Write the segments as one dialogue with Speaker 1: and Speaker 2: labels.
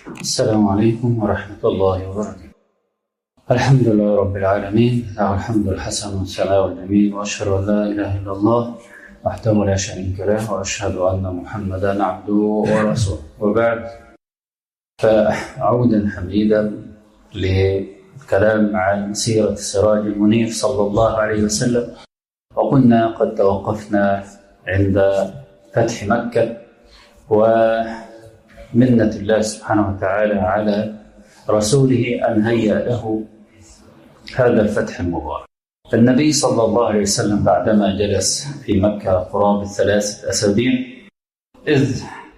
Speaker 1: السلام عليكم ورحمة الله وبركاته الحمد لله رب العالمين له الحمد الحسن والثناء الجميل وأشهد أن لا إله إلا الله وحده لا شريك له وأشهد أن محمدا عبده ورسوله وبعد فعودا حميدا للكلام عن سيرة السراج المنير صلى الله عليه وسلم وكنا قد توقفنا عند فتح مكة ومنة الله سبحانه وتعالى على رسوله أن هيأ له هذا الفتح المبارك فالنبي صلى الله عليه وسلم بعدما جلس في مكة قرابة ثلاثة أسابيع إذ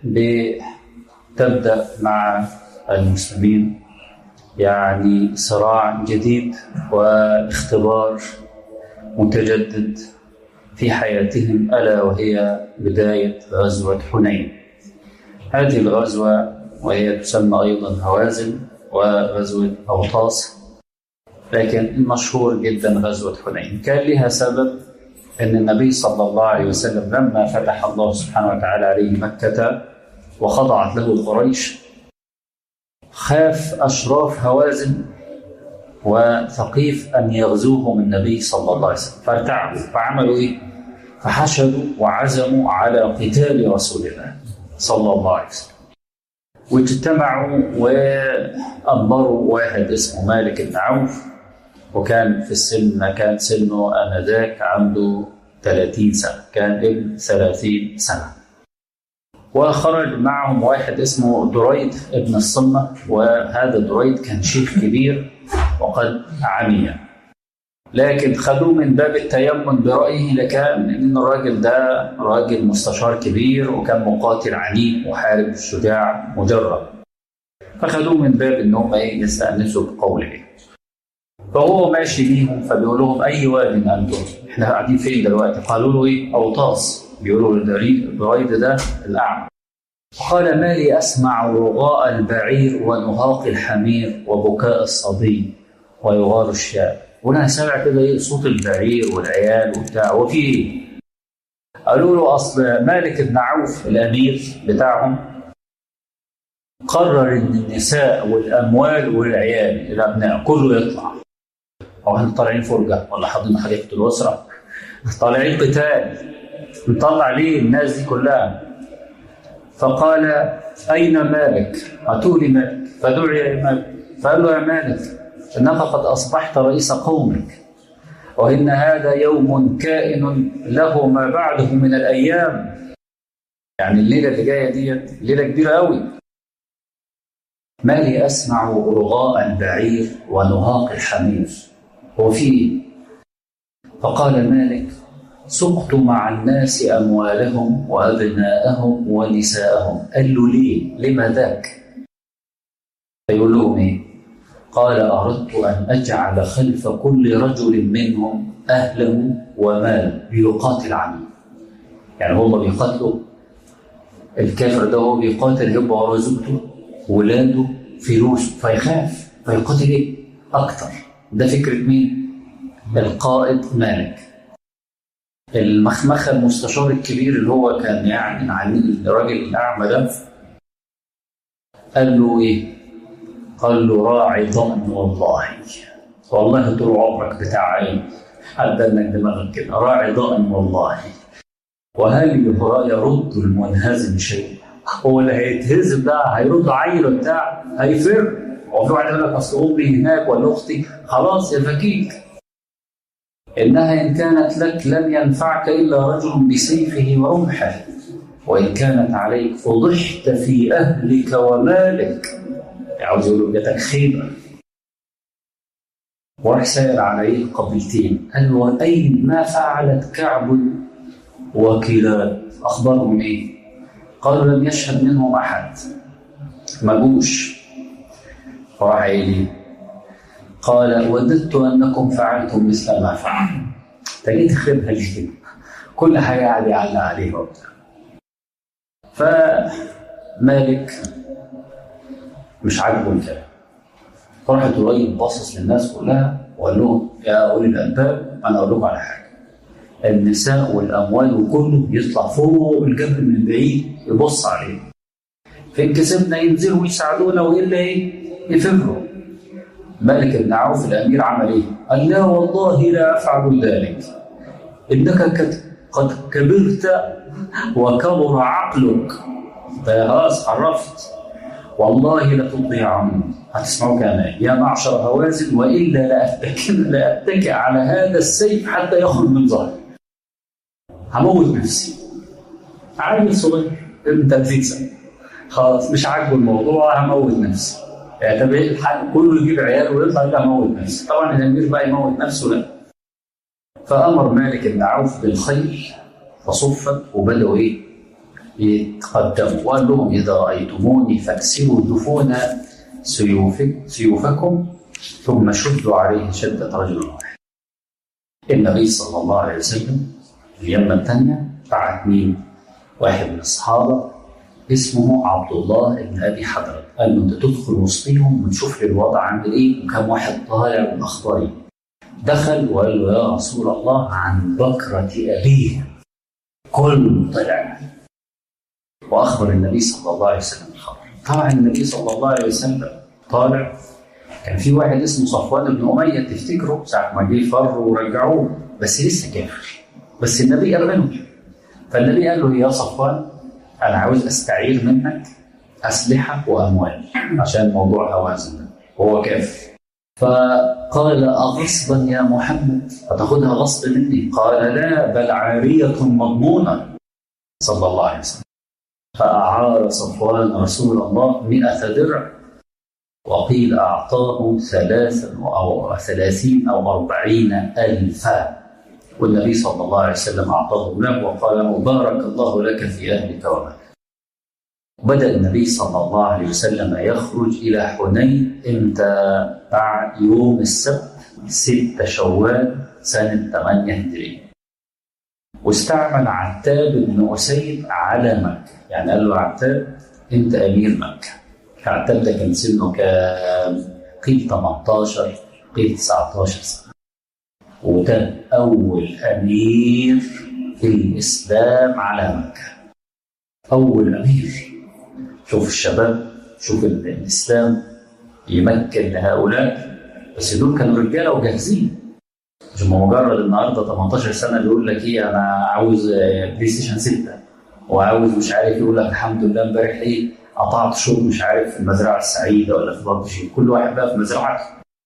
Speaker 1: تبدأ مع المسلمين يعني صراع جديد واختبار متجدد في حياتهم ألا وهي بداية غزوة حنين هذه الغزوة وهي تسمى أيضا هوازن وغزوة أوطاس لكن المشهور جدا غزوة حنين كان لها سبب أن النبي صلى الله عليه وسلم لما فتح الله سبحانه وتعالى عليه مكة وخضعت له قريش خاف أشراف هوازن وثقيف أن يغزوهم النبي صلى الله عليه وسلم فارتعبوا فعملوا إيه؟ فحشدوا وعزموا على قتال رسول الله صلى الله عليه وسلم واجتمعوا وأنظروا واحد اسمه مالك بن عوف وكان في السن كان سنه آنذاك عنده 30 سنة كان ابن 30 سنة وخرج معهم واحد اسمه دريد ابن الصمة وهذا دريد كان شيخ كبير وقد عمي لكن خدوه من باب التيمم برأيه لكان إن الراجل ده راجل مستشار كبير وكان مقاتل عنيد محارب شجاع مجرب فخدوه من باب إنهم إيه يستأنسوا بقوله فهو ماشي بيهم فبيقول لهم أي واد أنتم؟ إحنا قاعدين فين دلوقتي؟ قالوا له إيه؟ أوطاس بيقولوا البريد ده الأعمى قال ما لي أسمع رغاء البعير ونهاق الحمير وبكاء الصبي ويغار الشاب وانا سامع كده ايه صوت البعير والعيال وبتاع وفي ايه؟ قالوا له اصل مالك بن عوف الامير بتاعهم قرر ان النساء والاموال والعيال الابناء كله يطلع هو احنا طالعين فرجه ولا حاضرين حديقه الاسره طالعين قتال نطلع ليه الناس دي كلها فقال اين مالك؟ هاتوا لي مالك فدعي مالك فقال له يا مالك انك قد اصبحت رئيس قومك وان هذا يوم كائن له ما بعده من الايام يعني الليله اللي جايه ديت ليله كبيره قوي ما لي اسمع رغاء البعير ونهاق الحمير وفي فقال مالك سقت مع الناس اموالهم وابناءهم ونساءهم قال له ليه لما ذاك فيقول لهم ايه قال أردت أن أجعل خلف كل رجل منهم أهله وماله بيقاتل عنه يعني هم بيقاتلوا الكافر ده هو بيقاتل يبقى ورا زوجته ولاده فلوسه فيخاف فيقاتل ايه؟ أكتر ده فكرة مين؟ القائد مالك المخمخة المستشار الكبير اللي هو كان يعني عن الراجل الأعمى ده قال له إيه؟ قال له راعي ضمن والله والله طول عمرك بتاع عين حتى انك دماغك كده راعي ضمن والله وهل يرد المنهزم شيء هو اللي هيتهزم ده هيرد عيل بتاع هيفر هو في واحد يقول لك اصل امي هناك ولا اختي خلاص يا فكيك انها ان كانت لك لن ينفعك الا رجل بسيفه ورمحه وان كانت عليك فضحت في اهلك ومالك عاوز يقول له جاتك خيبه وراح سائل عليه قبيلتين قال له اين ما فعلت كعب وكلاب اخبارهم ايه؟ قالوا لم يشهد منهم احد ما جوش فراح قايل قال وددت انكم فعلتم مثل ما فعل انت ليه تخربها ليه؟ كل حاجه قاعد يعلق عليها وبتاع فمالك مش عاجبه الكلام فراح قريب باصص للناس كلها وقال لهم يا اولي الالباب انا اقول لكم على حاجه النساء والاموال وكله يطلع فوق الجبل من بعيد يبص عليه فإن كسبنا ينزلوا ويساعدونا وإلا إيه يفروا ملك بن عوف الأمير عمل إيه؟ قال لا والله لا أفعل ذلك إنك قد كبرت وكبر عقلك خلاص عرفت والله لتطيعن هتسمعوا كلام يا معشر هوازن والا لاتكئ لاتكئ على هذا السيف حتى يخرج من ظهري هموت نفسي عيل صغير ابن 30 سنه خلاص مش عاجبه الموضوع هموت نفسي يعني طب ايه الحل كله يجيب عياله ويطلع يقول هموت نفسي طبعا الامير بقى يموت نفسه لا فامر مالك بن عوف بالخيل فصفت وبداوا ايه يتقدموا وقال لهم إذا رأيتموني فاكسروا دفون سيوفك سيوفكم ثم شدوا عليه شدة رجل واحد النبي صلى الله عليه وسلم اليمة الثانية بعت مين؟ واحد من الصحابة اسمه عبد الله بن أبي حضرة قال له أنت تدخل وسطيهم ونشوف لي الوضع عامل إيه وكم واحد طالع من أخباري دخل وقال له يا رسول الله عن بكرة أبيه كل طلع واخبر النبي صلى الله عليه وسلم الخبر طبعا النبي صلى الله عليه وسلم طالع كان في واحد اسمه صفوان بن اميه تفتكروا ساعه ما جه فر ورجعوه بس لسه كافر بس النبي ارغمه فالنبي قال له يا صفوان انا عاوز استعير منك اسلحه واموال عشان موضوع هوازن ده وهو كافر فقال أغصبا يا محمد أتاخذها غصب مني قال لا بل عارية مضمونة صلى الله عليه وسلم فأعار صفوان رسول الله مئة درع وقيل أعطاه ثلاثا أو ثلاثين أو أربعين ألفا والنبي صلى الله عليه وسلم أعطاه له وقال مبارك الله لك في أهلك ومالك بدأ النبي صلى الله عليه وسلم يخرج إلى حنين إمتى بعد يوم السبت ستة شوال سنة 8 هجرية واستعمل عتاب بن أسيد على مكة يعني قال له عتاب أنت أمير مكة عتاب ده كان سنه كام؟ قيل 18 قيل 19 سنة وكان أول أمير في الإسلام على مكة أول أمير شوف الشباب شوف الإسلام يمكن لهؤلاء بس دول كانوا رجالة وجاهزين مش مجرد النهارده 18 سنه بيقول لك ايه انا عاوز بلاي ستيشن 6 وعاوز مش عارف يقول لك الحمد لله امبارح ايه قطعت شوط مش عارف في المزرعه السعيده ولا في بابجي كل واحد بقى في مزرعته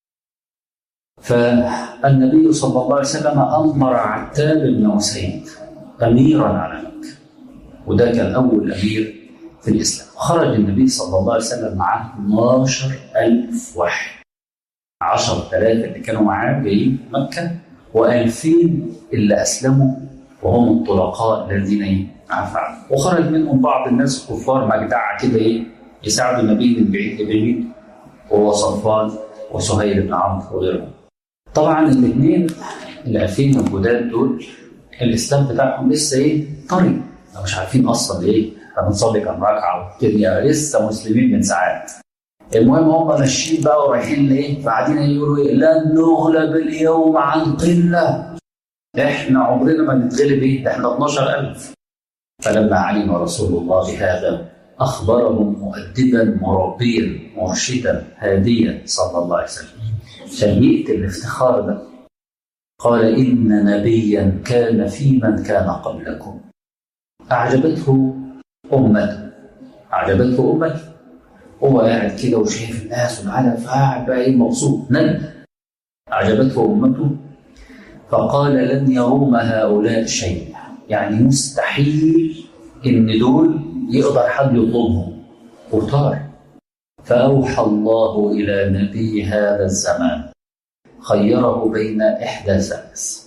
Speaker 1: فالنبي صلى الله عليه وسلم امر عتاب بن اسيد اميرا على مكه وده كان اول امير في الاسلام خرج النبي صلى الله عليه وسلم معاه 12000 واحد 10000 اللي كانوا معاه جايين مكة و2000 اللي أسلموا وهم الطلقاء الذين عفوا وخرج منهم بعض الناس الكفار مجدعة كده إيه يساعدوا النبي من بعيد لبعيد وهو صفوان وسهيل بن عمرو وغيرهم. طبعا الاثنين ال2000 الجداد دول الإسلام بتاعهم لسه إيه طري مش عارفين أصلا إيه هنصلي كام ركعة والدنيا لسه مسلمين من ساعات. المهم هم ماشيين بقى ورايحين لايه؟ فقاعدين يقولوا ايه؟ لن نغلب اليوم عن قله. احنا عمرنا ما نتغلب ايه؟ ده احنا 12000. فلما علم رسول الله بهذا اخبرهم مؤدبا مربيا مرشدا هاديا صلى الله عليه وسلم. عشان يقتل الافتخار ده. قال ان نبيا كان في من كان قبلكم. اعجبته امته. اعجبته امته. هو قاعد كده وشايف الناس والعالم فقاعد بقى ايه مبسوط نم اعجبته امته فقال لن يروم هؤلاء شيء يعني مستحيل ان دول يقدر حد يطلبهم وطار فاوحى الله الى نبي هذا الزمان خيره بين احدى ثلاث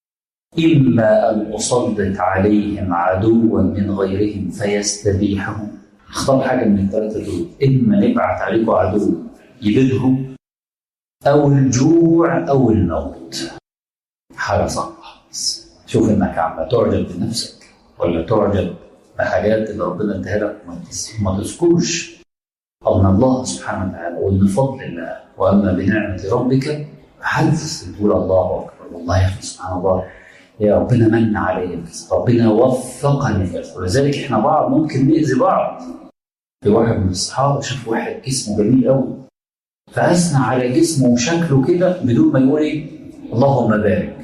Speaker 1: اما ان اسلط عليهم عدوا من غيرهم فيستبيحهم اختار حاجه من الثلاثه دول اما نبعت عليكم عدو يبيدهم او الجوع او الموت حاجه صعبه شوف انك عم تعجب بنفسك ولا تعجب بحاجات اللي ربنا اداها لك ما تذكرش ان الله سبحانه وتعالى وان فضل الله واما بنعمه ربك فحدث تقول الله اكبر والله يا اخي سبحان الله يا ربنا من علي ربنا وفقني ولذلك احنا بعض ممكن نأذي بعض في واحد من الصحابه شاف واحد جسمه جميل قوي فاثنى على جسمه وشكله كده بدون ما يقول ايه اللهم بارك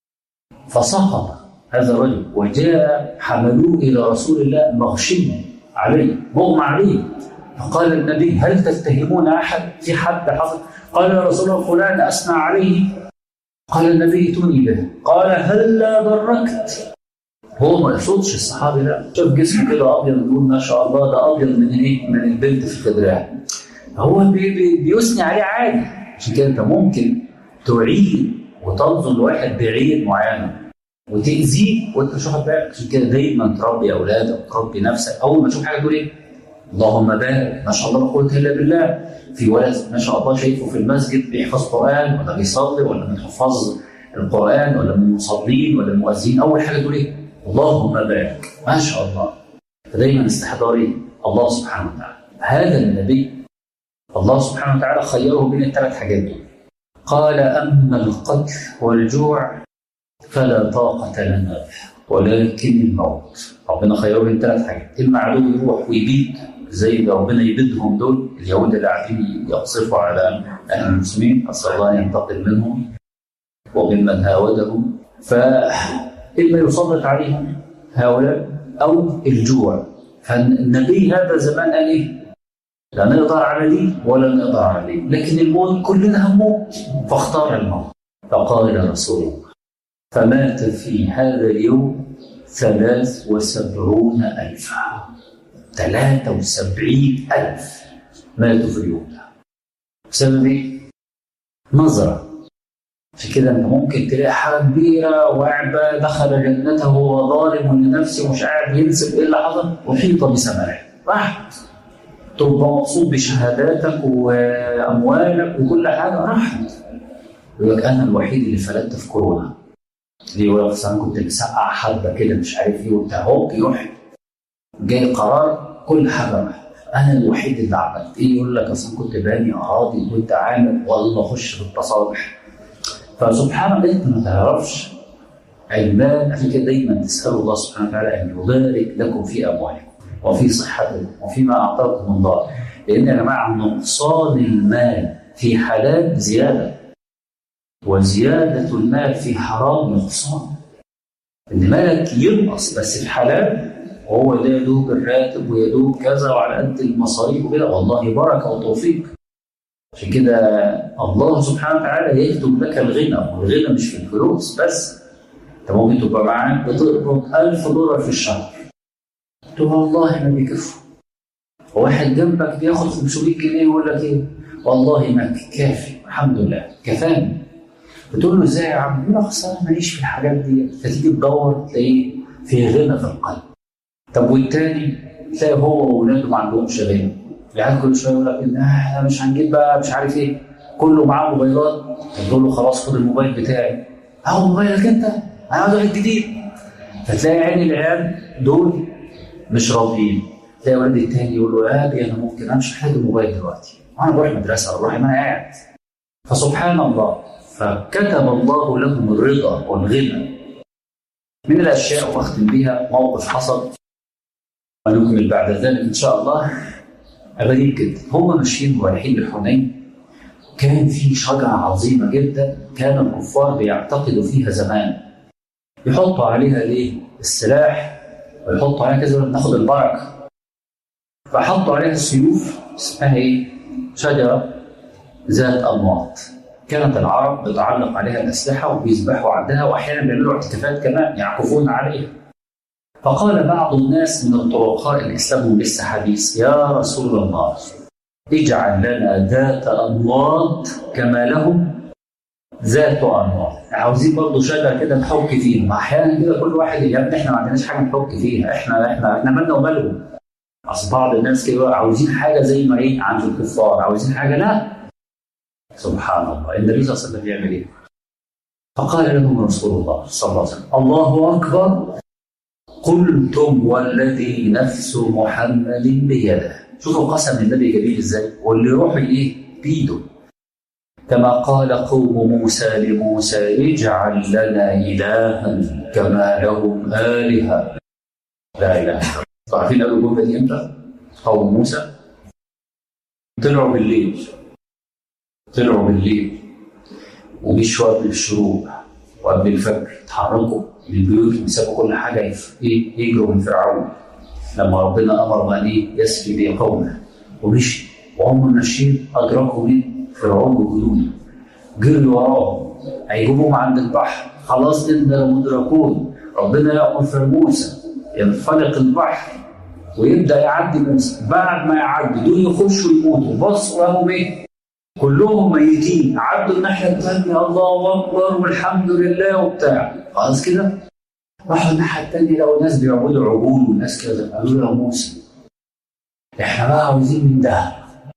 Speaker 1: فسقط هذا الرجل وجاء حملوه الى رسول الله مغشيا عليه مغمى عليه فقال النبي هل تتهمون احد في حد حصل قال يا رسول الله فلان اثنى عليه قال النبي ائتوني به قال هلا بركت هو ما يقصدش الصحابي ده شاف جسمه كده ابيض يقول ما شاء الله ده ابيض من ايه؟ من البنت في خدرها هو بي بي بيثني عليه عادي عشان كده انت ممكن تعين وتنظر لواحد بعين معينه وتاذيه وانت مش واخد بالك عشان كده دايما تربي اولادك وتربي نفسك اول ما تشوف حاجه تقول ايه؟ اللهم بارك ما شاء الله لا قوه الا بالله في ولد ما شاء الله شايفه في المسجد بيحفظ قران ولا بيصلي ولا من حفاظ القران ولا من المصلين ولا المؤذنين اول حاجه تقول ايه؟ اللهم بارك ما شاء الله فدايما استحضاري الله سبحانه وتعالى هذا النبي الله سبحانه وتعالى خيره بين الثلاث حاجات دول قال اما القتل والجوع فلا طاقه لنا به ولكن الموت ربنا خيره بين ثلاث حاجات اما عدو يروح ويبيد زي ما ربنا يبيدهم دول اليهود اللي قاعدين يقصفوا على اهل المسلمين اسال الله ان ينتقم منهم وممن هاودهم فاما يسلط عليهم هؤلاء او الجوع فالنبي هذا زمان قال ايه؟ لا نقدر على دي ولا نقدر على دي لكن الموت كلنا هنموت فاختار الموت فقال رسول الله فمات في هذا اليوم ثلاث وسبعون ألفا ثلاثة وسبعين ألف ماتوا في اليوم ده بسبب إيه؟ نظرة في كده انت ممكن تلاقي حاجه كبيره وقاعد دخل جنته وهو ظالم لنفسه ومش قاعد ينسب ايه اللي حصل وحيط بثمرات راحت تبقى مبسوط بشهاداتك واموالك وكل حاجه راحت يقول لك انا الوحيد اللي فلتت في كورونا ليه يقول لك انا كنت مسقع حبه كده مش عارف ايه وبتاع هوب يروح جاي قرار كل حاجه راحت انا الوحيد اللي عملت ايه يقول لك اصلا كنت باني اراضي وكنت عامل والله اخش في التصالح فسبحان الله انت ما تعرفش المال عشان كده دايما تسالوا الله سبحانه وتعالى ان يبارك لكم في اموالكم وفي صحتكم وفيما اعطاكم الله لان يا جماعه نقصان المال في حلال زياده وزياده المال في حرام نقصان ان مالك ينقص بس في حلال وهو ده يدوب الراتب ويدوب كذا وعلى قد المصاريف وكده والله بركه وتوفيق عشان كده الله سبحانه وتعالى يكتب لك الغنى والغنى مش في الفلوس بس انت ممكن تبقى معاك بتقبض 1000 دولار في الشهر تقول والله ما بيكفوا وواحد جنبك بياخد 500 جنيه يقول لك ايه والله ما كافي الحمد لله كفاني بتقول له ازاي يا عم يقول لك اصل انا ماليش في الحاجات دي فتيجي تدور تلاقيه في غنى في القلب طب والتاني تلاقي هو واولاده ما عندهمش غنى العيال كل شويه يقول لك ان احنا مش هنجيب بقى مش عارف ايه كله معاه موبايلات تقول له خلاص خد الموبايل بتاعي اهو موبايلك انت انا عاوز واحد جديد فتلاقي عين العيال دول مش راضيين تلاقي ولد التاني يقول له يا ابي انا ممكن انا مش محتاج الموبايل دلوقتي وانا بروح مدرسه والله ما انا قاعد فسبحان الله فكتب الله لهم الرضا والغنى من الاشياء واختم بها موقف حصل ونكمل بعد ذلك ان شاء الله غريب جدا هم ماشيين رايحين لحنين كان في شجره عظيمه جدا كان الكفار بيعتقدوا فيها زمان يحطوا عليها ليه؟ السلاح ويحطوا عليها كذا ناخد البركه فحطوا عليها السيوف اسمها ايه؟ شجره ذات انواط كانت العرب بتعلق عليها الاسلحه وبيذبحوا عندها واحيانا بيعملوا اعتكافات كمان يعكفون عليها فقال بعض الناس من الطرقاء الاسلام لسه حديث يا رسول الله اجعل لنا ذات انواط كما لهم ذات انواط عاوزين برضه شجره كده نحك فيها ما احيانا كده كل واحد يا ابني احنا ما عندناش حاجه نحك فيها احنا احنا احنا مالنا ومالهم اصل بعض الناس كده عاوزين حاجه زي ما ايه عند الكفار عاوزين حاجه لا سبحان الله النبي صلى الله عليه وسلم يعمل ايه؟ فقال لهم رسول الله صلى الله عليه وسلم الله اكبر قلتم والذي نفس محمد بيده شوفوا قسم النبي جميل ازاي واللي يروح ايه بيده كما قال قوم موسى لموسى اجعل لنا الها كما لهم الهه لا اله الا الله عارفين قالوا الجمله دي امتى؟ قوم موسى طلعوا بالليل طلعوا بالليل ومشوا قبل الشروق وقبل الفجر اتحركوا من البيوت وسابوا كل حاجه يف- ايه يجروا من فرعون لما ربنا امر بان ايه يسري بقومه ومشي وهم ماشيين ادركوا مين فرعون وجنوده جروا وراهم هيجيبوهم عند البحر خلاص إنا مدركون ربنا يأمر في موسى ينفلق البحر ويبدا يعدي موسى بعد ما يعدي دول يخشوا يموتوا بصوا لهم ايه؟ كلهم ميتين عدوا الناحيه الثانيه الله اكبر والحمد لله وبتاع خلاص كده راحوا الناحيه الثانيه لقوا ناس بيعبدوا عجول وناس كده قالوا له يا موسى احنا بقى عاوزين من ده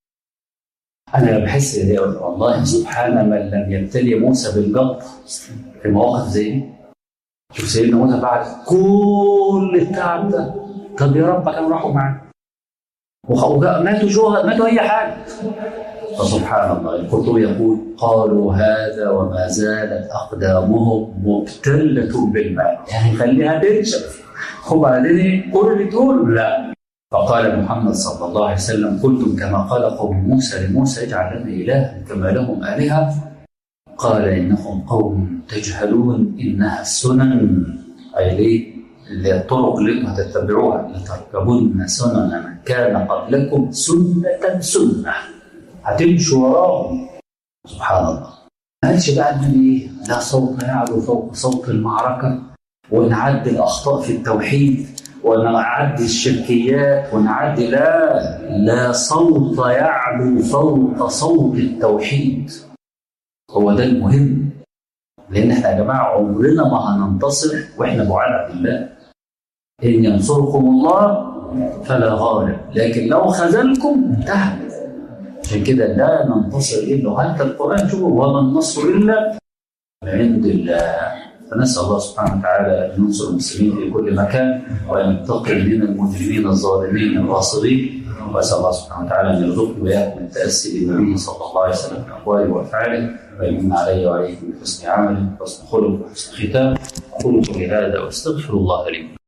Speaker 1: انا بحس إن والله سبحان من لم يبتلي موسى بالجبر في مواقف زي دي شوف سيدنا موسى بعد كل التعب ده طب يا رب كانوا راحوا معانا وخ- وجاء- ماتوا شهداء ماتوا اي حاجه فسبحان الله القرطبي يقول قالوا هذا وما زالت اقدامهم مبتله بالماء يعني خليها تنشف وبعدين إيه؟ كل دول لا فقال محمد صلى الله عليه وسلم قلتم كما قال قوم موسى لموسى اجعل لنا الها كما لهم الهه قال انكم قوم تجهلون انها السنن اي ليه؟ اللي الطرق اللي انتم هتتبعوها لتركبن سنن من كان قبلكم سنه سنه هتمشوا وراهم سبحان الله ما قالش بقى ان ايه لا صوت يعلو فوق صوت المعركه ونعدي الاخطاء في التوحيد ونعدي الشركيات ونعدي لا لا صوت يعلو فوق صوت التوحيد هو ده المهم لان احنا يا جماعه عمرنا ما هننتصر واحنا بعاد عن الله ان ينصركم الله فلا غالب لكن لو خذلكم انتهت عشان كده لا ننتصر الا حتى القران شوفوا وما النصر الا من عند الله فنسال الله سبحانه وتعالى ان ينصر المسلمين في كل مكان وان ينتقم من المجرمين الظالمين الغاصبين واسال الله سبحانه وتعالى ان يرزقني واياكم التاسي بالنبي صلى الله عليه وسلم في اقواله وافعاله ويمن علي وعليكم بحسن عمل وحسن خلق وحسن ختام اقول قولي هذا واستغفر الله لي